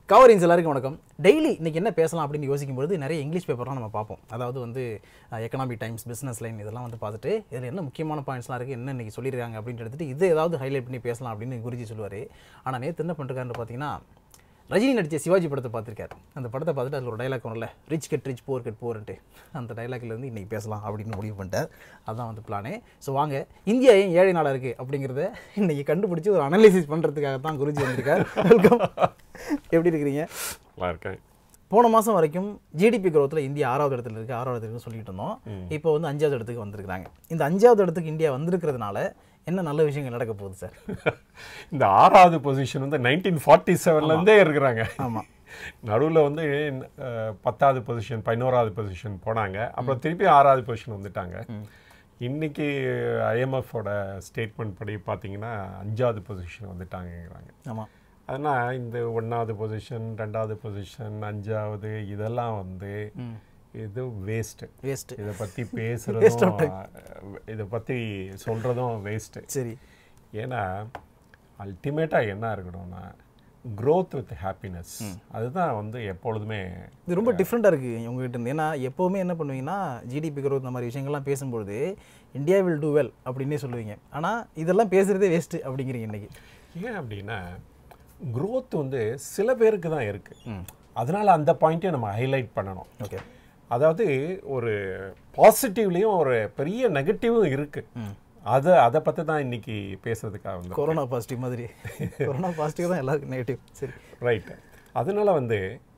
கவரின்ஸ் எல்லாருக்கும் வணக்கம் டெய்லி இன்னைக்கு என்ன பேசலாம் அப்படின்னு யோசிக்கும்போது நிறைய இங்கிலீஷ் பேப்பர்லாம் நம்ம பார்ப்போம் அதாவது வந்து எக்கனாமிக் டைம்ஸ் பிஸ்னஸ் லைன் இதெல்லாம் வந்து பார்த்துட்டு இதில் என்ன முக்கியமான பாயிண்ட்ஸ்லாம் இருக்குது என்ன இன்னைக்கு சொல்லியிருக்காங்க அப்படின்னு எடுத்துட்டு இது ஏதாவது ஹைலைட் பண்ணி பேசலாம் அப்படின்னு குருஜி சொல்லுவார் ஆனால் நேற்று என்ன பண்ணிருக்காருன்னு பார்த்தீங்கன்னா ரஜினி நடித்த சிவாஜி படத்தை பார்த்துருக்காரு அந்த படத்தை பார்த்துட்டு அதில் ஒரு டைலாக் வரும்ல rich get rich poor get போர்ன்ட்டு அந்த டைலாக்ல இருந்து இன்றைக்கி பேசலாம் அப்படின்னு முடிவு பண்ணிட்டார் அதான் வந்து பிளானே ஸோ வாங்க இந்தியா ஏன் ஏழை நாடாக இருக்குது அப்படிங்கிறத இன்னைக்கு கண்டுபிடிச்சி ஒரு அனலைசிஸ் பண்ணுறதுக்காக தான் குருஜி வந்திருக்கார் வெல்கம் எப்படி இருக்கிறீங்க நல்லா இருக்கேன் போன மாதம் வரைக்கும் ஜிடிபி growthல இந்தியா ஆறாவது இடத்துல இருக்குது ஆறாவது இடத்துக்கு சொல்லிட்டு இருந்தோம் இப்போ வந்து அஞ்சாவது இடத்துக்கு வந்திருக்காங்க இந்த அஞ்சாவது இடத்துக்கு இந்தியா வந்திருக்கிறதுனால என்ன நல்ல விஷயங்கள் நடக்க போகுது சார் இந்த ஆறாவது பொசிஷன் வந்து நைன்டீன் ஃபார்ட்டி செவன்லேருந்தே இருக்கிறாங்க ஆமாம் நடுவில் வந்து அஹ், பத்தாவது பொசிஷன் பதினோராவது பொசிஷன் போனாங்க அப்புறம் திருப்பி ஆறாவது பொசிஷன் வந்துட்டாங்க இன்னைக்கு ஐஎம்எஃபோட ஸ்டேட்மெண்ட் படி பார்த்தீங்கன்னா அஞ்சாவது பொசிஷன் வந்துட்டாங்கங்கிறாங்க ஆமாம் அதனால் இந்த ஒன்றாவது பொசிஷன் ரெண்டாவது பொசிஷன் அஞ்சாவது இதெல்லாம் வந்து இது வேஸ்ட்டு வேஸ்ட்டு இதை பற்றி Waste of பேசுகிறதும் இதை பற்றி சொல்கிறதும் வேஸ்ட்டு சரி ஏன்னா அல்டிமேட்டாக என்ன இருக்கணும்னா growth வித் ஹாப்பினஸ் அதுதான் வந்து எப்பொழுதுமே இது ரொம்ப டிஃப்ரெண்ட்டாக இருக்குது உங்ககிட்ட இருந்து ஏன்னா எப்போவுமே என்ன பண்ணுவீங்கன்னா ஜிடிபி growth இந்த மாதிரி விஷயங்கள்லாம் பேசும்பொழுது இந்தியா வில் டூ வெல் அப்படின்னே சொல்லுவீங்க ஆனால் இதெல்லாம் பேசுகிறதே வேஸ்ட்டு அப்படிங்கிறீங்க இன்னைக்கு ஏன் அப்படின்னா growth வந்து சில பேருக்கு தான் இருக்குது அதனால் அந்த பாயிண்ட்டை நம்ம ஹைலைட் பண்ணணும் ஓகே அதாவது ஒரு பாசிட்டிவ்லேயும் ஒரு பெரிய நெகட்டிவும் இருக்குது அதை அதை பற்றி தான் இன்னைக்கு பேசுறதுக்காக வந்து கொரோனா பாசிட்டிவ் மாதிரி கொரோனா பாசிட்டிவ் தான் எல்லாருக்கும் நெகட்டிவ் சரி ரைட் அதனால வந்து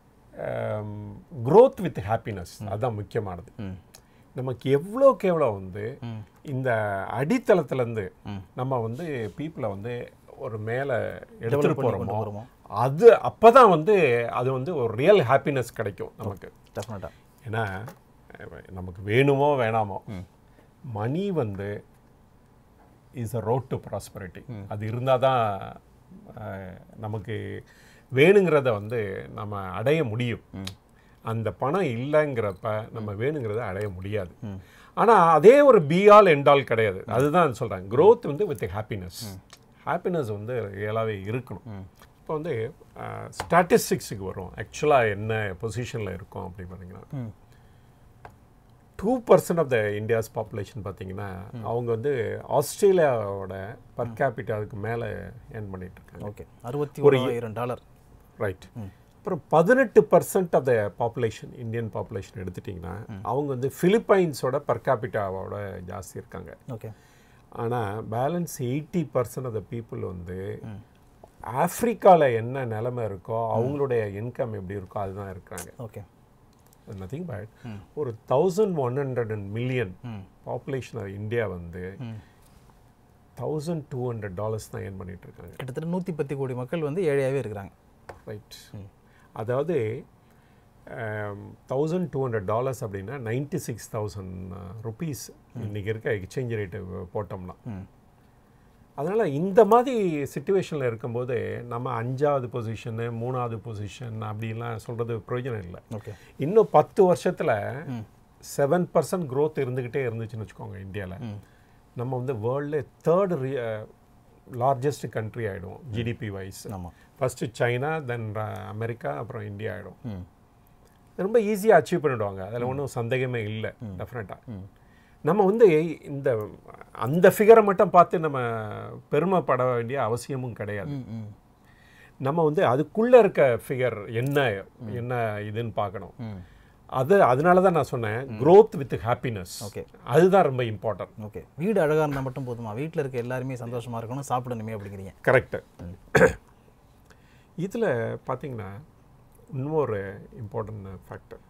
growth வித் ஹாப்பினஸ் அதுதான் முக்கியமானது நமக்கு எவ்வளோக்கு எவ்வளோ வந்து இந்த அடித்தளத்துலேருந்து நம்ம வந்து பீப்புளை வந்து ஒரு மேலே எடுத்துகிட்டு பண்ணி கொண்டு போகிறோமோ வருமோ. அது அப்போ தான் வந்து அது வந்து ஒரு ரியல் ஹாப்பினஸ் கிடைக்கும் நமக்கு டெஃபினட்டாக ஏன்னா அஹ், நமக்கு வேணுமோ வேணாமோ மணி வந்து is a road to prosperity அது இருந்தால் தான் அஹ், நமக்கு வேணுங்கிறத வந்து நம்ம அடைய முடியும் அந்த பணம் இல்லைங்கிறப்ப நம்ம வேணுங்கிறத அடைய முடியாது ஆனால் அதே ஒரு பிஆல் எண்டால் கிடையாது அதுதான் சொல்கிறேன் growth வந்து வித் ஹாப்பினஸ் ஹாப்பினஸ் வந்து ரியலாகவே இருக்கணும் இப்போ வந்து ஸ்டாட்டிஸ்டிக்ஸுக்கு வரும் ஆக்சுவலாக என்ன பொசிஷனில் இருக்கும் அப்படி பார்த்தீங்கன்னா two percent of the India's population பார்த்தீங்கன்னா அவங்க வந்து ஆஸ்திரேலியாவோட பர் கேபிட்டாவுக்கு மேலே ஏர்ன் பண்ணிட்டு இருக்காங்க ஓகே அறுபத்தி ஓராயிரம் டாலர் ரைட் அப்புறம் பதினெட்டு percent of the population Indian population எடுத்துட்டிங்கன்னா அவங்க வந்து பிலிப்பைன்ஸோட பர் கேபிட்டாவோட ஜாஸ்தி இருக்காங்க ஓகே ஆனால் balance eighty percent of the people வந்து ஆப்பிரிக்காவில் என்ன நிலைமை இருக்கோ அவங்களுடைய இன்கம் எப்படி இருக்கோ அதுதான் இருக்கிறாங்க ஓகே நத்திங் பட் ஒரு thousand one hundred and million population of India வந்து தௌசண்ட் டூ ஹண்ட்ரட் டாலர்ஸ் தான் ஏர்ன் பண்ணிட்டு இருக்காங்க கிட்டத்தட்ட நூற்றி பத்து கோடி மக்கள் வந்து ஏழையாகவே இருக்கிறாங்க ரைட் அதாவது தௌசண்ட் டூ ஹண்ட்ரட் டாலர்ஸ் அப்படின்னா நைன்டி சிக்ஸ் தௌசண்ட் ருபீஸ் இன்னைக்கு இருக்க எக்ஸ்சேஞ்ச் ரேட்டு போட்டோம்னா அதனால் இந்த மாதிரி சுச்சுவேஷனில் இருக்கும்போது நம்ம அஞ்சாவது பொசிஷனு மூணாவது பொசிஷன் அப்படிலாம் சொல்கிறது பிரயோஜனம் இல்லை ஓகே இன்னும் பத்து வருஷத்தில் செவன் பர்சன்ட் growth இருந்துக்கிட்டே இருந்துச்சுன்னு வச்சுக்கோங்க இந்தியாவில் நம்ம வந்து வேர்ல்டு தேர்ட் லார்ஜஸ்ட் கண்ட்ரி ஆகிடும் ஜிடிபி வைஸ் ஆமாம் ஃபஸ்ட்டு சைனா தென் அமெரிக்கா அப்புறம் இந்தியா ஆகிடும் ரொம்ப ஈஸியாக அச்சீவ் பண்ணிடுவாங்க அதில் ஒன்றும் சந்தேகமே இல்லை டெஃபினட்டாக நம்ம வந்து இந்த அந்த ஃபிகரை மட்டும் பார்த்து நம்ம பெருமைப்பட வேண்டிய அவசியமும் கிடையாது ம் ம் நம்ம வந்து அதுக்குள்ளே இருக்க ஃபிகர் என்ன என்ன இதுன்னு பார்க்கணும் அது அதனால தான் நான் சொன்னேன் growth வித் ஹாப்பினஸ் Okay. அதுதான் ரொம்ப இம்பார்ட்டன்ட் ஓகே வீடு அழகாக இருந்தால் மட்டும் போதுமா வீட்டில் இருக்க எல்லாருமே சந்தோஷமாக இருக்கணும் சாப்பிடணுமே அப்படிங்கிறீங்க கரெக்டு இதில் பார்த்தீங்கன்னா இன்னொரு இம்பார்ட்டன்ட் ஃபேக்டர்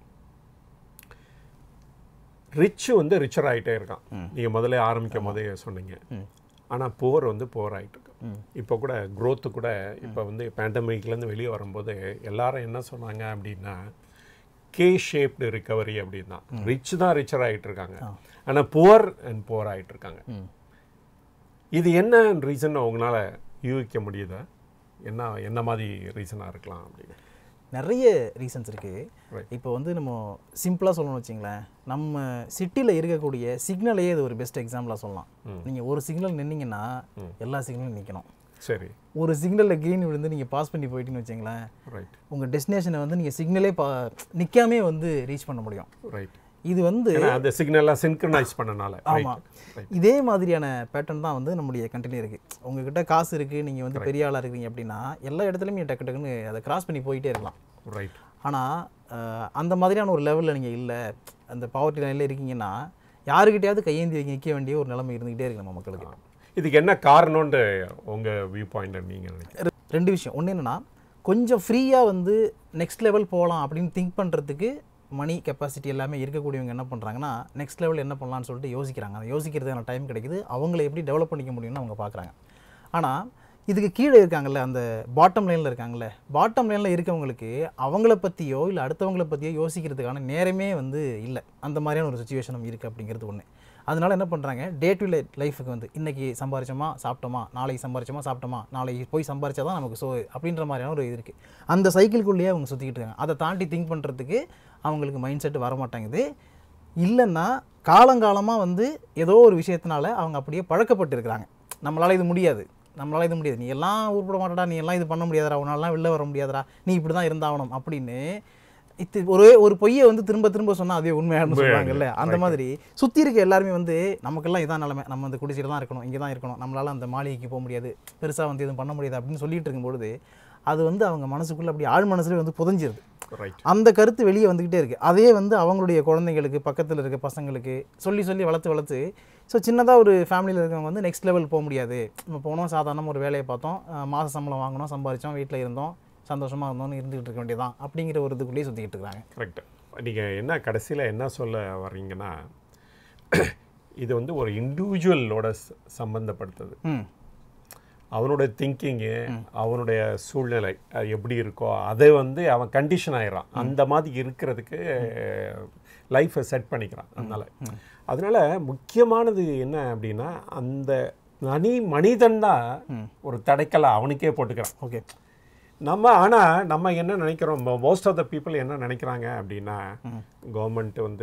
ரிச் வந்து ரிச்சர் ஆகிட்டே இருக்கான் நீங்கள் முதல்ல ஆரம்பிக்கும் போதே சொன்னீங்க ஆனால் போர் வந்து போர் ஆகிட்டு இருக்கு இப்போ கூட growth கூட இப்போ வந்து பேண்டமிக்லேருந்து வெளியே வரும்போது எல்லாரும் என்ன சொன்னாங்க அப்படின்னா கே ஷேப்டு ரிகவரி அப்படின்னா ரிச் தான் ரிச்சர் ஆகிட்டு இருக்காங்க ஆனால் புவர் அண்ட் போர் ஆகிட்டு இருக்காங்க இது என்ன ரீசன் உங்களால யூகிக்க முடியுதா என்ன என்ன மாதிரி ரீசனாக இருக்கலாம் அப்படின்னு நிறைய ரீசன்ஸ் இருக்குது Right. இப்போ வந்து நம்ம சிம்பிளாக சொல்லணும்னு வச்சிங்களேன் நம்ம சிட்டியில் இருக்கக்கூடிய சிக்னலையே இது ஒரு பெஸ்ட் எக்ஸாம்பிளாக சொல்லலாம் நீங்கள் ஒரு சிக்னல் நின்னீங்கன்னா எல்லா சிக்னலும் நிற்கணும் சரி ஒரு சிக்னலில் க்ரீன் விழுந்து நீங்கள் பாஸ் பண்ணி போயிட்டீங்கன்னு வச்சுங்களேன் ரைட் உங்கள் டெஸ்டினேஷனை வந்து நீங்கள் சிக்னலே பா நிற்காமே வந்து ரீச் பண்ண முடியும் ரைட் இது வந்து ஏன்னா அந்த சிக்னல்லாம் சின்க்ரனைஸ் பண்ணனால ஆமாம் இதே மாதிரியான பேட்டர்ன் தான் வந்து நம்முடைய கண்ட்ரிலே இருக்குது உங்ககிட்ட காசு இருக்குது நீங்கள் வந்து பெரிய ஆளாக இருக்கிறீங்க அப்படின்னா எல்லா இடத்துலையும் டக்கு டக்குன்னு அதை கிராஸ் பண்ணி போயிட்டே இருக்கலாம் ரைட் ஆனால் அந்த மாதிரியான ஒரு லெவலில் நீங்கள் இல்லை அந்த பாவர்ட்டி லைனில் இருக்கீங்கன்னா யாருக்கிட்டையாவது கையேந்தி வைக்க நிற்க வேண்டிய ஒரு நிலைமை இருந்துகிட்டே இருக்கு நம்ம மக்களுக்கு இதுக்கு என்ன காரணம்னு உங்கள் வியூ பாயிண்ட் நீங்கள் நினைக்கிறீங்க ரெ- ரெண்டு விஷயம் ஒன்று என்னென்னா கொஞ்சம் ஃப்ரீயாக வந்து நெக்ஸ்ட் லெவல் போகலாம் அப்படின்னு திங்க் பண்ணுறதுக்கு மணி கெப்பாசிட்டி எல்லாமே இருக்கக்கூடியவங்க என்ன பண்ணுறாங்கன்னா நெக்ஸ்ட் லெவல் என்ன பண்ணலாம்னு சொல்லிட்டு யோசிக்கிறாங்க அந்த யோசிக்கிறதுக்கான டைம் கிடைக்குது அவங்கள எப்படி டெவலப் பண்ணிக்க முடியும்னு அவங்க பார்க்குறாங்க ஆனால் இதுக்கு கீழே இருக்காங்கல்ல அந்த பாட்டம் லைனில் இருக்காங்கல்ல பாட்டம் லைனில் இருக்கவங்களுக்கு அவங்கள பற்றியோ இல்லை அடுத்தவங்கள பற்றியோ யோசிக்கிறதுக்கான நேரமே வந்து இல்லை அந்த மாதிரியான ஒரு சுச்சுவேஷனும் இருக்குது அப்படிங்கிறது ஒன்று அதனால என்ன பண்ணுறாங்க டே டு டே லைஃபுக்கு வந்து இன்னைக்கு சம்பாரிச்சோமா சாப்பிட்டோமா நாளைக்கு சம்பாரிச்சோமா சாப்பிட்டோமா நாளைக்கு போய் சம்பாரிச்சா தான் நமக்கு சோ அப்படின்ற மாதிரியான ஒரு இது இருக்குது அந்த சைக்கிள்குள்ளேயே அவங்க சுற்றிக்கிட்டு இருக்காங்க அதை தாண்டி திங்க் பண்ணுறதுக்கு அவங்களுக்கு மைண்ட் செட் வர மாட்டேங்குது இல்லைன்னா காலங்காலமாக வந்து ஏதோ ஒரு விஷயத்தினால அவங்க அப்படியே பழக்கப்பட்டு இருக்கிறாங்க நம்மளால் இது முடியாது நம்மளால் இது முடியாது நீ எல்லாம் உருப்பட மாட்டடா நீ எல்லாம் இது பண்ண முடியாதடா உன்னாலாம் வெளில வர முடியாதடா நீ இப்படி தான் இருந்தாகணும் அப்படின்னு இது ஒரே ஒரு பொய்யை வந்து திரும்ப திரும்ப சொன்னா அதே உண்மையானு சொல்லுவாங்கல்ல அந்த மாதிரி சுற்றி இருக்க எல்லாருமே வந்து நமக்கெல்லாம் இதான் நிலைமை நம்ம அந்த குடிசையில் தான் இருக்கணும் இங்கே தான் இருக்கணும் நம்மளால அந்த மாளிகைக்கு போக முடியாது பெருசாக வந்து எதுவும் பண்ண முடியாது அப்படின்னு சொல்லிட்டு இருக்கும்பொழுது அது வந்து அவங்க மனசுக்குள்ள அப்படி ஆழ் மனசுல வந்து புதஞ்சிருது ரைட் அந்த கருத்து வெளியே வந்துக்கிட்டே இருக்குது அதே வந்து அவங்களுடைய குழந்தைங்களுக்கு பக்கத்தில் இருக்க பசங்களுக்கு சொல்லி சொல்லி வளர்த்து வளர்த்து ஸோ சின்னதாக ஒரு ஃபேமிலியில் இருக்கவங்க வந்து நெக்ஸ்ட் லெவல் போக முடியாது நம்ம போனோம் சாதாரணமாக ஒரு வேலையை பார்த்தோம் அஹ் மாச சம்பளம் வாங்கினோம் சம்பாரித்தோம் வீட்டில் இருந்தோம் சந்தோஷமாக இருந்தோம்னு இருந்துகிட்டு இருக்க வேண்டியதான் அப்படிங்கிற ஒரு இதுக்குள்ளேயே சுற்றிக்கிட்டு இருக்காங்க கரெக்ட் நீங்கள் என்ன கடைசியில் என்ன சொல்ல வர்றீங்கன்னா இது வந்து ஒரு இண்டிவிஜுவலோட சம்பந்தப்படுத்துது ம் அவனோட திங்கிங்கு அவனுடைய சூழ்நிலை அது எப்படி இருக்கோ அதை வந்து அவன் கண்டிஷன் ஆயிடுறான் அந்த மாதிரி இருக்கிறதுக்கு லைஃப்பை செட் பண்ணிக்கிறான் அதனால அதனால முக்கியமானது என்ன அப்படின்னா அந்த மணி மனிதன் தான் ஒரு தடைக்கலை அவனுக்கே போட்டுக்கிறான் ஓகே நம்ம ஆனால் நம்ம என்ன நினைக்கிறோம் மோஸ்ட் ஆஃப் த பீப்புள் என்ன நினைக்கிறாங்க அப்படின்னா கவர்மெண்ட் வந்து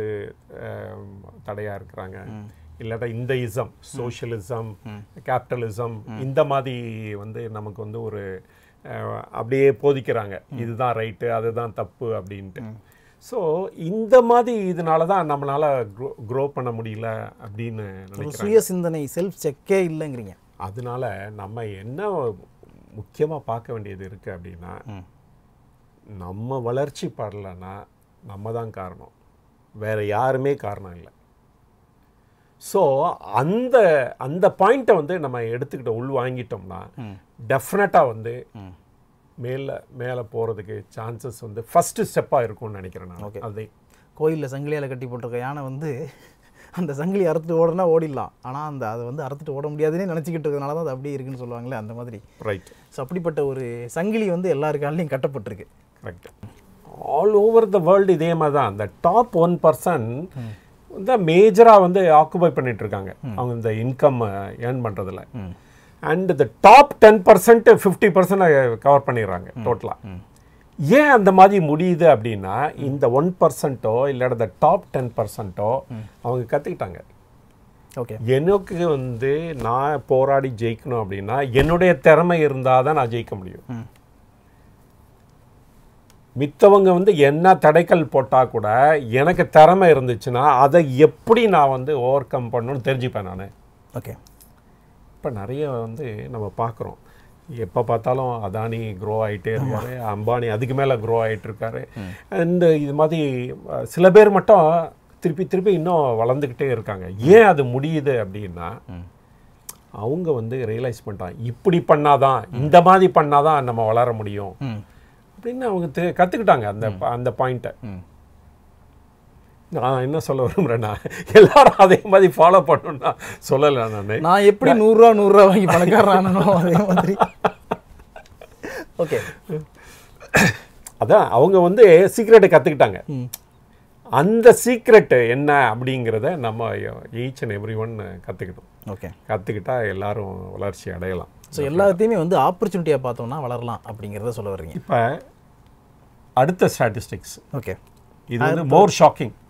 தடையாக இருக்கிறாங்க இல்லாட்டா இந்த இசம் சோஷியலிசம் கேபிட்டலிசம் இந்த மாதிரி வந்து நமக்கு வந்து ஒரு அஹ், அப்படியே போதிக்கிறாங்க இதுதான் ரைட்டு அதுதான் தப்பு அப்படின்ட்டு ஸோ இந்த மாதிரி இதனால தான் நம்மளால க்ரோ க்ரோ பண்ண முடியல அப்படின்னு ஒரு நினைக்கிறேன் சுய சிந்தனை செல்ஃப் செக்கே இல்லைங்கிறீங்க அதனால நம்ம என்ன முக்கியமாக பார்க்க வேண்டியது இருக்குது அப்படின்னா நம்ம வளர்ச்சி படலைன்னா நம்ம தான் காரணம் வேற யாருமே காரணம் இல்லை ஸோ அந்த அந்த பாயிண்ட்டை வந்து நம்ம எடுத்துக்கிட்ட உள் வாங்கிட்டோம்னா டெஃபினட்டாக வந்து மேலே மேலே போகிறதுக்கு சான்சஸ் வந்து ஃபஸ்ட்டு ஸ்டெப்பாக இருக்கும்னு நினைக்கிறேன் நான் அதே கோயிலில் சங்கிலியால் கட்டி போட்டிருக்க யானை வந்து அந்த சங்கிலி அறுத்துட்டு ஓடுனா ஓடிடலாம் ஆனால் அந்த அதை வந்து அறுத்துட்டு ஓட முடியாதுன்னே நினச்சிக்கிட்டு இருக்கிறதுனால தான் அது அப்படியே இருக்குன்னு சொல்லுவாங்களே அந்த மாதிரி ரைட் ஸோ அப்படிப்பட்ட ஒரு சங்கிலி வந்து எல்லாரு காலையும் கட்டப்பட்டிருக்கு correct all over the world இதே மாதிரி தான் அந்த டாப் ஒன் பர்சன் வந்து மேஜராக வந்து ஆக்குபை பண்ணிட்டு இருக்காங்க அவங்க இந்த இன்கம் ஏர்ன் பண்ணுறதுல and the top ten percent fifty percent cover பண்ணிடுறாங்க டோட்டலாக ஏன் அந்த மாதிரி முடியுது அப்படின்னா இந்த ஒன் பர்சன்ட்டோ இல்லாட்ட இந்த டாப் டென் பர்சன்ட்டோ அவங்க கற்றுக்கிட்டாங்க ஓகே எனக்கு வந்து நான் போராடி ஜெயிக்கணும் அப்படின்னா என்னுடைய திறமை இருந்தால் தான் நான் ஜெயிக்க முடியும் மித்தவங்க வந்து என்ன தடைக்கல் போட்டால் கூட எனக்கு திறமை இருந்துச்சுன்னா அதை எப்படி நான் வந்து ஓவர் கம் பண்ணணும்னு தெரிஞ்சுப்பேன் நான் ஓகே இப்போ நிறைய வந்து நம்ம பார்க்குறோம் எப்போ பார்த்தாலும் அதானி க்ரோ ஆகிட்டே இருக்காரு அம்பானி அதுக்கு மேலே க்ரோ ஆகிட்டு இருக்காரு அண்ட் இது மாதிரி அஹ், சில பேர் மட்டும் திருப்பி திருப்பி இன்னும் வளர்ந்துக்கிட்டே இருக்காங்க ஏன் அது முடியுது அப்படின்னா அவங்க வந்து ரியலைஸ் பண்ணிட்டாங்க இப்படி பண்ணாதான் இந்த மாதிரி பண்ணாதான் நம்ம வளர முடியும் ம் அப்படின்னு அவங்க தெ- கத்துக்கிட்டாங்க அந்த ப- அந்த பாயிண்ட்டை ம் நான் என்ன சொல்ல விரும்புகிறேன்னா எல்லாரும் அதே மாதிரி ஃபாலோ பண்ணணும்னா சொல்லலை நான் நான் எப்படி நூறுரூவா நூறுரூவா வாங்கி பணக்காரனானோ அதே மாதிரி ஓகே அதான் அவங்க வந்து சீக்ரெட்டை கற்றுக்கிட்டாங்க ம் அந்த சீக்ரெட் என்ன அப்படிங்கிறத நம்ம ஈச் அண்ட் எவ்ரி ஒன் கற்றுக்கிட்டோம் ஓகே கற்றுக்கிட்டா எல்லாரும் வளர்ச்சி அடையலாம் ஸோ எல்லாத்தையுமே வந்து ஆப்பர்ச்சுனிட்டியாக பார்த்தோம்னா வளரலாம் அப்படிங்கிறத சொல்ல வர்றீங்க இப்போ அடுத்த ஸ்டாட்டிஸ்டிக்ஸ் ஓகே இது வந்து மோர் ஷாக்கிங் ம்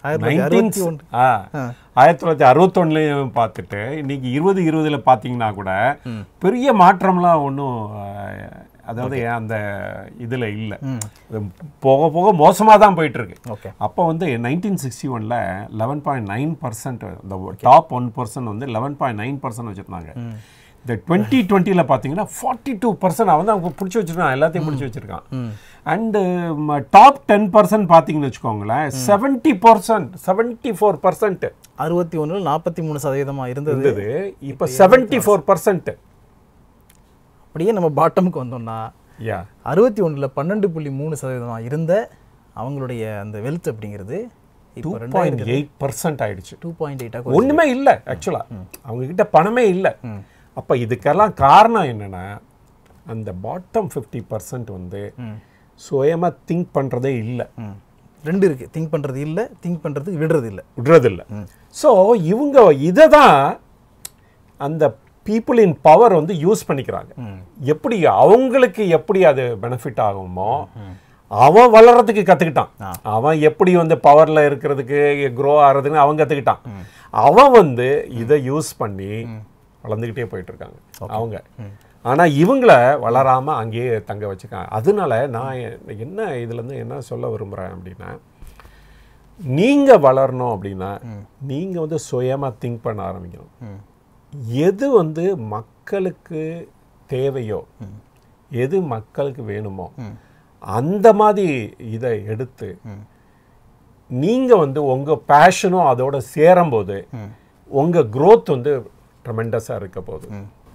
ஆயிரத்தி தொள்ளாயிரத்தி அறுபத்தி ஒன்று ஆ ஆயிரத்தி தொள்ளாயிரத்தி அறுபத்தொன்னுலையும் பார்த்துட்டு இன்னைக்கு இருபது இருபதுல பார்த்தீங்கன்னா கூட பெரிய மாற்றம்லாம் ஒன்றும் அதாவது அந்த இதில் இல்லை போக போக மோசமாக தான் போயிட்டு இருக்கு ஓகே அப்போ வந்து நைன்டீன் சிக்ஸ்டி ஒனில் லெவன் பாயிண்ட் நைன் பர்சன்ட் இந்த டாப் ஒன் பர்சன்ட் வந்து லெவன் பாயிண்ட் நைன் பர்சன்ட் வச்சுருந்தாங்க இந்த டுவெண்ட்டி டுவெண்ட்டியில் பார்த்தீங்கன்னா ஃபார்ட்டி டூ பர்சன்ட் அவன் தான் அவங்க பிடிச்சி வச்சிருக்கான் எல்லாத்தையும் பிடிச்சி வச்சிருக்கான் அண்டு டாப் டென் பர்சன்ட் பார்த்தீங்கன்னு வச்சுக்கோங்களேன் seventy percent seventy four percent அறுபத்தி ஒன்றில் நாற்பத்தி மூணு சதவீதமாக இருந்தது இருந்தது இப்போ செவன்ட்டி ஃபோர் பர்சன்ட் அப்படியே நம்ம பாட்டமுக்கு வந்தோம்னா யா அறுபத்தி ஒன்றில் பன்னெண்டு புள்ளி மூணு சதவீதமாக இருந்த அவங்களுடைய அந்த வெல்த் அப்படிங்கிறது டூ இப்போ ரெண்டு பாயிண்ட் எயிட் பர்சன்ட் ஆயிடுச்சு டூ பாயிண்ட் எயிட்டாக ஒண்ணுமே இல்ல ஆக்சுவலா அவங்க கிட்ட பணமே இல்ல அப்ப இதுக்கெல்லாம் காரணம் என்னன்னா அந்த பாட்டம் ஃபிஃப்டி பர்சன்ட் வந்து சுயமா திங்க் பண்றதே இல்ல ரெண்டு இருக்குது திங்க் பண்ணுறது இல்லை திங்க் பண்ணுறதுக்கு விடுறது இல்லை விடுறதில்ல ஸோ இவங்க இதை தான் அந்த பீப்புள் இன் பவர் வந்து யூஸ் பண்ணிக்கிறாங்க எப்படி அவங்களுக்கு எப்படி அது பெனிஃபிட் ஆகுமோ அவன் வளர்றதுக்கு கத்துக்கிட்டான் அவன் எப்படி வந்து பவர்ல இருக்கிறதுக்கு க்ரோ ஆகிறதுன்னு அவன் கத்துக்கிட்டான் அவன் வந்து இதை யூஸ் பண்ணி வளர்ந்துக்கிட்டே போயிட்டு இருக்காங்க அவங்க ஆனா இவங்கள வளராம அங்கேயே தங்க வச்சுக்காங்க அதனால நான் என்ன இதுல இருந்து என்ன சொல்ல விரும்புறேன் அப்படின்னா நீங்க வளரணும் அப்படின்னா நீங்க வந்து சுயமா திங்க் பண்ண ஆரம்பிக்கணும் எது வந்து மக்களுக்கு தேவையோ எது மக்களுக்கு வேணுமோ அந்த மாதிரி இதை எடுத்து நீங்க வந்து உங்க பேஷனும் அதோட சேரும்போது உங்க growth வந்து ட்ரெமெண்டஸாக இருக்க போகுது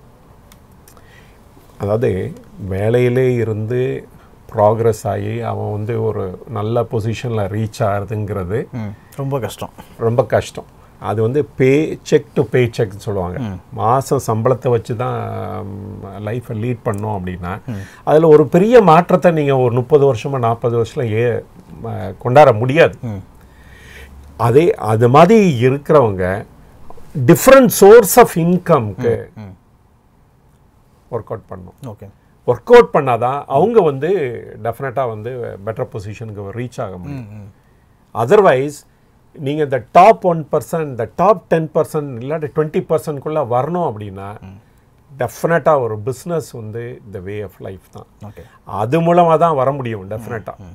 அதாவது வேலையிலே இருந்து ப்ராக்ரஸ் ஆகி அவன் வந்து ஒரு நல்ல பொசிஷனில் ரீச் ஆகிறதுங்கிறது ரொம்ப கஷ்டம் ரொம்ப கஷ்டம் அது வந்து பே செக் டு பே செக்னு சொல்லுவாங்க மாதம் சம்பளத்தை வச்சு தான் லைஃப்பை லீட் பண்ணோம் அப்படின்னா அதில் ஒரு பெரிய மாற்றத்தை நீங்கள் ஒரு முப்பது வருஷமா நாற்பது வருஷம் ஏ ம, கொண்டாட முடியாது அதே அது மாதிரி இருக்கிறவங்க டிஃப்ரெண்ட் சோர்ஸ் ஆஃப் இன்கம்க்கு ஒர்க் அவுட் பண்ணணும் ஓகே ஒர்க் அவுட் பண்ணாதான் அவங்க வந்து டெஃபினட்டாக வந்து பெட்டர் பொசிஷனுக்கு ரீச் ஆக முடியும் அதர்வைஸ் நீங்கள் இந்த டாப் ஒன் பர்சன்ட் இந்த டாப் டென் பர்சன்ட் இல்லாட்டி டுவெண்ட்டி பர்சன்ட்குள்ளே வரணும் அப்படின்னா டெஃபினட்டாக ஒரு பிஸ்னஸ் வந்து இந்த வே ஆஃப் லைஃப் தான் ஓகே அது மூலமாக தான் வர முடியும் டெஃபினட்டாக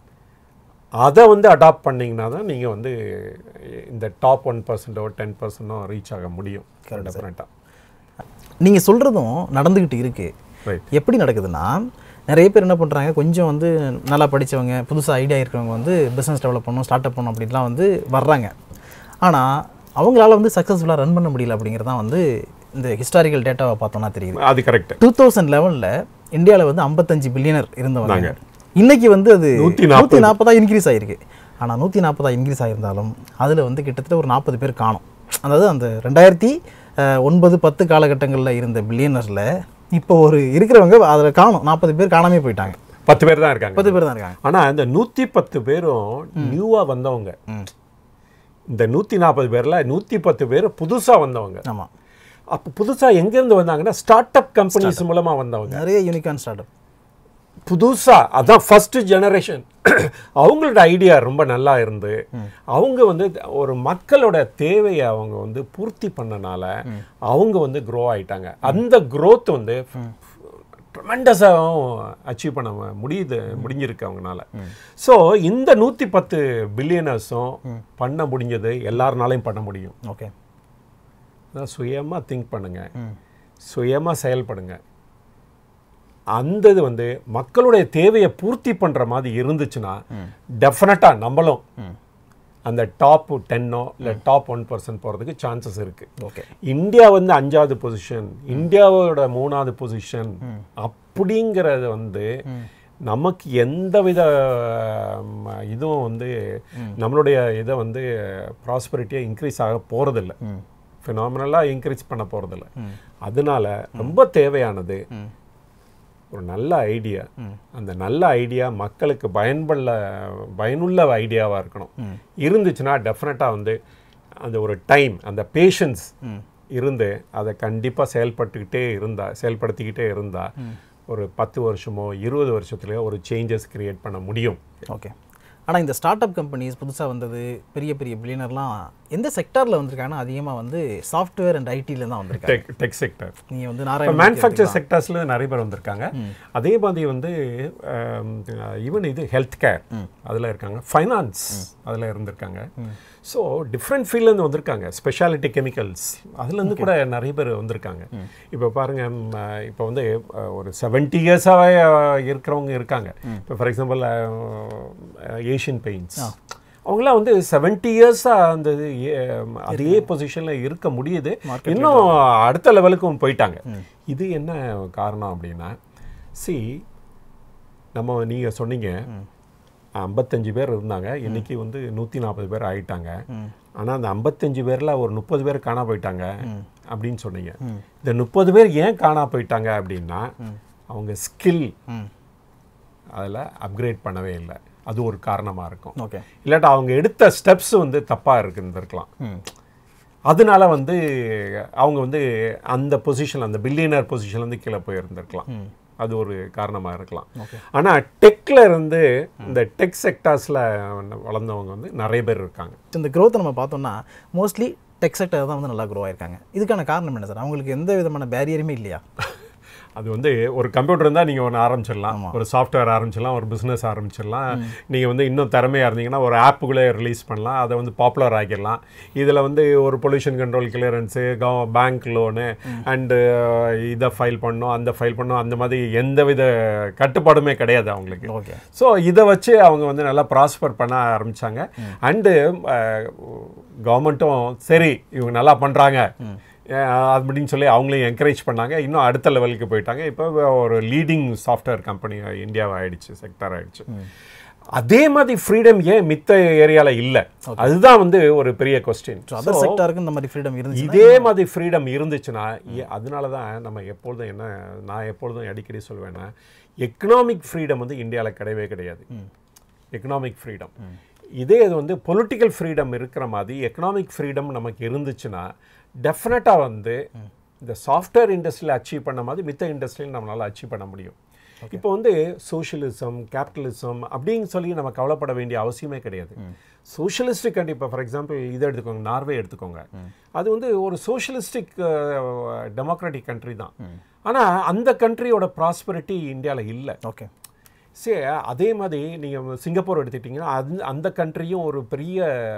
அதை வந்து அடாப்ட் பண்ணிங்கன்னா தான் நீங்கள் வந்து இந்த டாப் ஒன் பர்சன்டோ டென் பர்சன்டோ ரீச் ஆக முடியும் டெஃபினட்டாக நீங்கள் சொல்கிறதும் நடந்துக்கிட்டு இருக்கு ரைட் எப்படி நடக்குதுன்னா நிறைய பேர் என்ன பண்ணுறாங்க கொஞ்சம் வந்து நல்லா படிச்சவங்க புதுசாக ஐடியா இருக்கிறவங்க வந்து பிஸ்னஸ் டெவலப் பண்ணணும் ஸ்டார்ட் அப் பண்ணணும் அப்படின்லாம் வந்து வர்றாங்க ஆனால் அவங்களால வந்து சக்ஸஸ்ஃபுல்லாக ரன் பண்ண முடியல அப்படிங்கிறது தான் வந்து இந்த ஹிஸ்டாரிக்கல் டேட்டாவை பார்த்தோம்னா தெரியுது அது கரெக்ட் டூ தௌசண்ட் லெவனில் இந்தியாவில் வந்து ஐம்பத்தஞ்சு பில்லியனர் இருந்தவங்க இன்னைக்கு வந்து அது நூத்தி நூற்றி நாற்பதா இன்க்ரீஸ் ஆயிருக்கு ஆனால் நூற்றி நாற்பதா இன்க்ரீஸ் ஆயிருந்தாலும் அதில் வந்து கிட்டத்தட்ட ஒரு நாற்பது பேர் காணும் அதாவது அந்த ரெண்டாயிரத்தி அஹ், ஒன்பது பத்து காலகட்டங்களில் இருந்த பில்லியனரில் இப்போ ஒரு இருக்கிறவங்க அதில் காணும் நாற்பது பேர் காணாமே போயிட்டாங்க பத்து பேர் தான் இருக்காங்க பத்து பேர் தான் இருக்காங்க ஆனா இந்த நூத்தி பத்து பேரும் நியூவா வந்தவங்க ம் இந்த நூத்தி நாற்பது பேர்ல நூத்தி பத்து பேர் புதுசா வந்தவங்க ஆமாம் அப்ப புதுசா எங்க இருந்து வந்தாங்கன்னா ஸ்டார்ட் அப் கம்பெனிஸ் மூலமா வந்தவங்க நிறைய யூனிகான் ஸ்டார்ட் அப் புதுசா அதான் ஃபர்ஸ்ட் ஜெனரேஷன் அவங்களோட ஐடியா ரொம்ப நல்லா இருந்து அவங்க வந்து ஒரு மக்களோட தேவையை அவங்க வந்து பூர்த்தி பண்ணனால அவங்க வந்து க்ரோ ஆயிட்டாங்க அந்த growth வந்து ட்ரெமெண்டஸாகவும் அச்சீவ் பண்ண ம- முடியுது முடிஞ்சிருக்கு அவங்கனால ஸோ இந்த நூற்றி பத்து பில்லியனர்ஸும் பண்ண முடிஞ்சது எல்லாருனாலையும் பண்ண முடியும் ஓகே அதான் சுயமாக திங்க் பண்ணுங்க சுயமாக செயல்படுங்க அந்த இது வந்து மக்களுடைய தேவையை பூர்த்தி பண்ணுற மாதிரி இருந்துச்சுன்னா டெஃபினட்டாக நம்மளும் அந்த டாப் டென்னோ இல்லை டாப் ஒன் பர்சன்ட் போகிறதுக்கு சான்சஸ் இருக்கு ஓகே இந்தியா வந்து அஞ்சாவது பொசிஷன் இந்தியாவோட மூணாவது பொசிஷன் அப்படிங்கிறது வந்து நமக்கு எந்த வித ம், இதுவும் வந்து நம்மளுடைய இதை வந்து ப்ராஸ்பரிட்டியாக இன்க்ரீஸ் ஆக போகிறதில்ல ஃபினாமினலாக இன்க்ரீஸ் பண்ண போகிறதில்ல அதனால ரொம்ப தேவையானது ஒரு நல்ல ஐடியா அந்த நல்ல ஐடியா மக்களுக்கு பயன்பட பயனுள்ள ஐடியாவாக இருக்கணும் இருந்துச்சுன்னா டெஃபினட்டாக வந்து அந்த ஒரு டைம் அந்த பேஷன்ஸ் இருந்து அதை கண்டிப்பாக செயல்பட்டுக்கிட்டே இருந்தா செயல்படுத்திக்கிட்டே இருந்தா ஒரு பத்து வருஷமோ இருபது வருஷத்துலயோ ஒரு சேஞ்சஸ் கிரியேட் பண்ண முடியும் ஓகே ஆனால் இந்த ஸ்டார்ட் அப் கம்பெனிஸ் புதுசாக வந்தது பெரிய பெரிய பில்லியனர்லாம் எந்த செக்டாரில் வந்திருக்காங்கன்னா அதிகமாக வந்து சாஃப்ட்வேர் அண்ட் ஐடியில் தான் வந்திருக்காங்க டெக் டெக் செக்டர் நீங்கள் வந்து இப்போ நாராயண மேனுஃபேக்சர் செக்டர்ஸில் நிறைய பேர் வந்திருக்காங்க அதே மாதிரி வந்து ஈவன் இது ஹெல்த் கேர் அதில் இருக்காங்க ஃபைனான்ஸ் அதில் இருந்திருக்காங்க ஸோ டிஃப்ரெண்ட் ஃபீல்ட்லேருந்து வந்திருக்காங்க ஸ்பெஷாலிட்டி கெமிக்கல்ஸ் அதுலேருந்து கூட நிறைய பேர் வந்திருக்காங்க இப்போ பாருங்க ம், இப்போ வந்து அஹ், ஒரு செவன்ட்டி இயர்ஸாகவே இருக்கிறவங்க இருக்காங்க இப்போ ஃபார் எக்ஸாம்பிள் ஏஷியன் பெயிண்ட்ஸ் அவங்களாம் வந்து செவன்ட்டி இயர்ஸாக அந்த ஏ- அதே பொசிஷனில் இருக்க முடியுது இன்னும் அடுத்த லெவலுக்கும் போயிட்டாங்க இது என்ன காரணம் அப்படின்னா சி நம்ம நீங்கள் சொன்னீங்க ஐம்பத்தஞ்சு பேர் இருந்தாங்க இன்னைக்கு வந்து நூற்றி நாற்பது பேர் ஆயிட்டாங்க ஆனால் அந்த ஐம்பத்தஞ்சு பேரில் ஒரு முப்பது பேர் காணா போயிட்டாங்க அப்படின்னு சொன்னீங்க இந்த முப்பது பேர் ஏன் காணா போயிட்டாங்க அப்படின்னா அவங்க ஸ்கில் ம் அதில் அப்கிரேட் பண்ணவே இல்லை அது ஒரு காரணமாக இருக்கும் ஓகே இல்லாட்டா அவங்க எடுத்த ஸ்டெப்ஸ் வந்து தப்பாக இருந்திருக்கலாம் ம் அதனால வந்து அவங்க வந்து அந்த பொசிஷன் அந்த பில்லியனர் பொசிஷன்லேருந்து கீழே போயிருந்திருக்கலாம் அது ஒரு காரணமாக இருக்கலாம் ஆனால் டெக்ல இருந்து இந்த டெக் செக்டார்ஸில் வளர்ந்தவங்க வந்து நிறைய பேர் இருக்காங்க இந்த growth நம்ம பார்த்தோம்னா மோஸ்ட்லி டெக் செக்டர் தான் வந்து நல்லா க்ரோ ஆயிருக்காங்க இதுக்கான காரணம் என்ன சார் அவங்களுக்கு எந்த விதமான பேரியருமே இல்லையா அது வந்து ஒரு கம்ப்யூட்டர் இருந்தால் நீங்கள் ஒன்று ஆரம்பிச்சிடலாம் ஒரு சாஃப்ட்வேர் ஆரம்பிச்சிடலாம் ஒரு பிஸ்னஸ் ஆரம்பிச்சிடலாம் நீங்கள் வந்து இன்னும் திறமையாக இருந்தீங்கன்னா ஒரு ஆப்புக்குள்ளே ரிலீஸ் பண்ணலாம் அதை வந்து பாப்புலர் ஆக்கிடலாம் இதில் வந்து ஒரு பொல்யூஷன் கண்ட்ரோல் கிளியரன்ஸு கவ பேங்க் லோனு அண்டு இதை ஃபைல் பண்ணணும் அந்த ஃபைல் பண்ணணும் அந்த மாதிரி எந்தவித கட்டுப்பாடுமே கிடையாது அவங்களுக்கு ஓகே ஸோ இதை வச்சு அவங்க வந்து நல்லா ப்ராஸ்பர் பண்ண ஆரம்பிச்சாங்க அண்டு கவர்மெண்ட்டும் சரி இவங்க நல்லா பண்ணுறாங்க அப்படின்னு சொல்லி அவங்களையும் என்கரேஜ் பண்ணாங்க இன்னும் அடுத்த லெவலுக்கு போயிட்டாங்க இப்போ ஒரு லீடிங் சாஃப்ட்வேர் கம்பெனி இந்தியாவை ஆயிடுச்சு செக்டர் ஆயிடுச்சு அதே மாதிரி ஃப்ரீடம் ஏன் மித்த ஏரியாவில் இல்லை அதுதான் வந்து ஒரு பெரிய கொஸ்டின் ஸோ அதர் செக்டாருக்கு இந்த மாதிரி ஃப்ரீடம் இருந்துச்சு இதே மாதிரி ஃப்ரீடம் இருந்துச்சுன்னா ஏ- அதனால தான் நம்ம எப்பொழுதும் என்ன நான் எப்பொழுதும் அடிக்கடி சொல்வேன்னா எக்கனாமிக் ஃப்ரீடம் வந்து இந்தியாவில் கிடையவே கிடையாது எக்கனாமிக் ஃப்ரீடம் இதே இது வந்து பொலிட்டிக்கல் ஃப்ரீடம் இருக்கிற மாதிரி எக்கனாமிக் ஃப்ரீடம் நமக்கு இருந்துச்சுன்னா டெஃபினட்டாக வந்து இந்த சாஃப்ட்வேர் இண்டஸ்ட்ரியில் அச்சீவ் பண்ண மாதிரி மித்த இண்டஸ்ட்ரியில் நம்மளால் அச்சீவ் பண்ண முடியும் இப்போ வந்து சோஷியலிசம் கேபிட்டலிசம் அப்படின்னு சொல்லி நம்ம கவலைப்பட வேண்டிய அவசியமே கிடையாது சோஷியலிஸ்டிக் கண்டி இப்போ ஃபார் எக்ஸாம்பிள் இதை எடுத்துக்கோங்க நார்வே எடுத்துக்கோங்க அது வந்து ஒரு சோஷியலிஸ்டிக் டெமோக்ராட்டிக் கண்ட்ரி தான் ஆனால் அந்த கண்ட்ரியோட ப்ராஸ்பரிட்டி இந்தியாவில் இல்லை ஓகே சரி அதே மாதிரி நீங்கள் சிங்கப்பூர் எடுத்துக்கிட்டிங்கன்னா அது அந்த கண்ட்ரியும் ஒரு பெரிய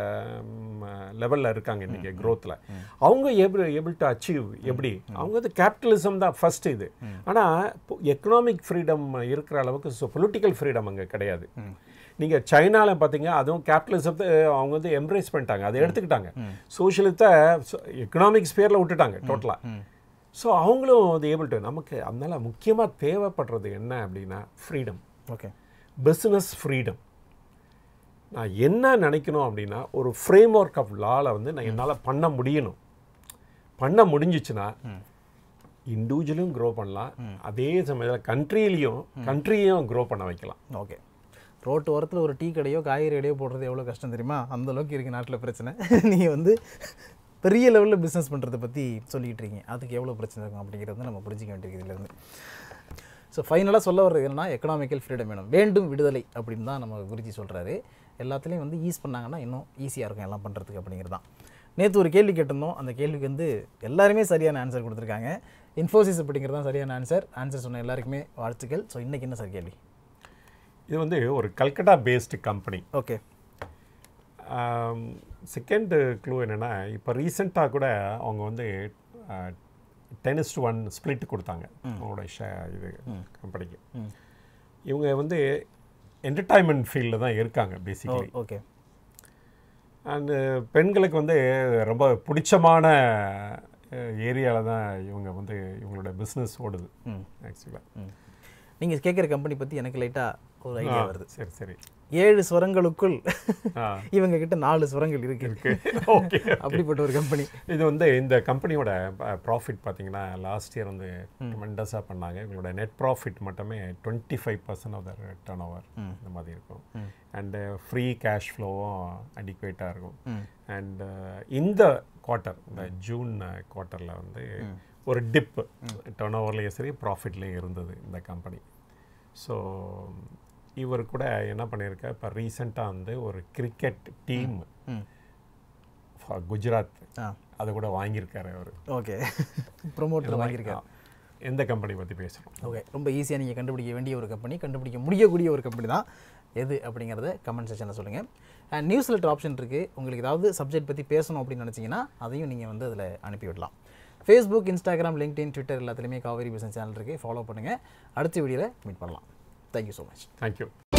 லெவலில் இருக்காங்க இன்றைக்கி க்ரோத்தில் அவங்க ஏபிள் ஏபிள் டு அச்சீவ் எப்படி அவங்க வந்து கேபிட்டலிசம் தான் ஃபர்ஸ்ட் இது ஆனால் எக்கனாமிக் ஃப்ரீடம் இருக்கிற அளவுக்கு ஸோ பொலிட்டிக்கல் ஃப்ரீடம் அங்கே கிடையாது நீங்கள் சைனாவில் பார்த்தீங்க அதுவும் கேபிட்டலிசத்தை அவங்க வந்து எம்ப்ரேஸ் பண்ணிட்டாங்க அதை எடுத்துக்கிட்டாங்க சோஷியலிசத்தை எக்கனாமிக் ஸ்பியரில் விட்டுட்டாங்க டோட்டலாக ஸோ அவங்களும் அது ஏபிள் டு நமக்கு அதனால முக்கியமாக தேவைப்படுறது என்ன அப்படின்னா ஃப்ரீடம் ஓகே பிஸ்னஸ் ஃப்ரீடம் நான் என்ன நினைக்கணும் அப்படின்னா ஒரு ஃப்ரேம் ஒர்க் ஆஃப் லாவில் வந்து நான் என்னால் பண்ண முடியணும் பண்ண முடிஞ்சிச்சுன்னா இண்டிவிஜுவலும் க்ரோ பண்ணலாம் அதே சமயத்தில் கண்ட்ரிலையும் கண்ட்ரியையும் க்ரோ பண்ண வைக்கலாம் ஓகே ரோட்டு ஓரத்தில் ஒரு டீ கடையோ காய்கறி கடையோ போடுறது எவ்வளோ கஷ்டம் தெரியுமா அந்த அளவுக்கு இருக்குது நாட்டில் பிரச்சனை நீங்கள் வந்து பெரிய லெவலில் பிஸ்னஸ் பண்ணுறதை பற்றி சொல்லிக்கிட்டு இருக்கீங்க அதுக்கு எவ்வளோ பிரச்சனை இருக்கும் அப்படிங்கிறது வந்து நம்ம புரிஞ்சிக்க வேண்டியிருக்கு இதுலேருந்து ஸோ ஃபைனலாக சொல்ல வர்றது என்னன்னா எக்கனாமிக்கல் ஃப்ரீடம் வேணும் வேண்டும் விடுதலை அப்படின்னு தான் நம்ம குருஜி சொல்கிறாரு எல்லாத்துலேயும் வந்து ஈஸ் பண்ணாங்கன்னா இன்னும் ஈஸியாக இருக்கும் எல்லாம் பண்ணுறதுக்கு அப்படிங்கிறது தான் நேற்று ஒரு கேள்வி கேட்டிருந்தோம் அந்த கேள்விக்கு வந்து எல்லாருமே சரியான ஆன்சர் கொடுத்துருக்காங்க இன்ஃபோசிஸ் அப்படிங்கிறது தான் சரியான ஆன்சர் ஆன்சர் சொன்ன எல்லாருக்குமே வாழ்த்துக்கள் ஸோ இன்றைக்கி என்ன சார் கேள்வி இது வந்து ஒரு Calcutta based company okay second clue என்னென்னா இப்போ ரீசெண்டாக கூட அவங்க வந்து டென்னிஸ் டு ஒன் ஸ்பிளிட் கொடுத்தாங்க அவங்களோட ஷே இது கம்பெனிக்கு இவங்க வந்து என்டர்டைன்மெண்ட் ஃபீல்டில் தான் இருக்காங்க பேசிக்கலி ஓகே அண்டு பெண்களுக்கு வந்து ரொம்ப பிடிச்சமான ஏரியாவில் தான் இவங்க வந்து இவங்களோட பிஸ்னஸ் ஓடுது ஆக்சுவலாக நீங்கள் கேட்குற கம்பெனி பற்றி எனக்கு லைட்டாக ஒரு ஐடியா வருது சரி சரி ஏழு ஸ்வரங்களுக்குள் ஆ இவங்க கிட்ட நாலு ஸ்வரங்கள் இருக்கு ஓகே அப்படிப்பட்ட ஒரு கம்பெனி இது வந்து இந்த கம்பெனியோட ப்ராஃபிட் பார்த்தீங்கன்னா லாஸ்ட் இயர் வந்து ட்மெண்டஸாக பண்ணாங்க இவங்களோட நெட் ப்ராஃபிட் மட்டுமே twenty five percent of the turnover இந்த மாதிரி இருக்கும் அண்டு ஃப்ரீ கேஷ் ஃப்ளோவும் அடிக்குவேட்டாக இருக்கும் அண்ட் இந்த குவார்ட்டர் இந்த ஜூன் குவார்ட்டரில் வந்து ஒரு டிப் டர்ன் ஓவர்லேயும் சரி ப்ராஃபிட்லேயும் இருந்தது இந்த கம்பெனி ஸோ இவர் கூட என்ன பண்ணியிருக்கார் இப்போ ரீசெண்டாக வந்து ஒரு கிரிக்கெட் டீம் ம் குஜராத் ஆ அதை கூட வாங்கியிருக்காரு அவர் ஓகே ப்ரொமோட்டர் வாங்கியிருக்காரு எந்த கம்பெனி பற்றி பேசுகிறோம் ஓகே ரொம்ப ஈஸியாக நீங்கள் கண்டுபிடிக்க வேண்டிய ஒரு கம்பெனி கண்டுபிடிக்க முடியக்கூடிய ஒரு கம்பெனி தான் எது அப்படிங்கிறத கமெண்ட் செக்ஷனில் சொல்லுங்கள் அண்ட் நியூஸ் லெட்டர் ஆப்ஷன் இருக்குது உங்களுக்கு ஏதாவது சப்ஜெக்ட் பற்றி பேசணும் அப்படின்னு நினச்சிங்கன்னா அதையும் நீங்கள் வந்து அதில் அனுப்பி விடலாம் ஃபேஸ்புக் இன்ஸ்டாகிராம் லிங்க்டின் ட்விட்டர் எல்லாத்துலேயுமே காவேரி பிஸ்னஸ் சேனல் இருக்குது ஃபாலோ பண்ணுங்கள் அடுத்த வீடியோவில் மீட் பண்ணலாம் தேங்க்யூ ஸோ மச் தேங்க்யூ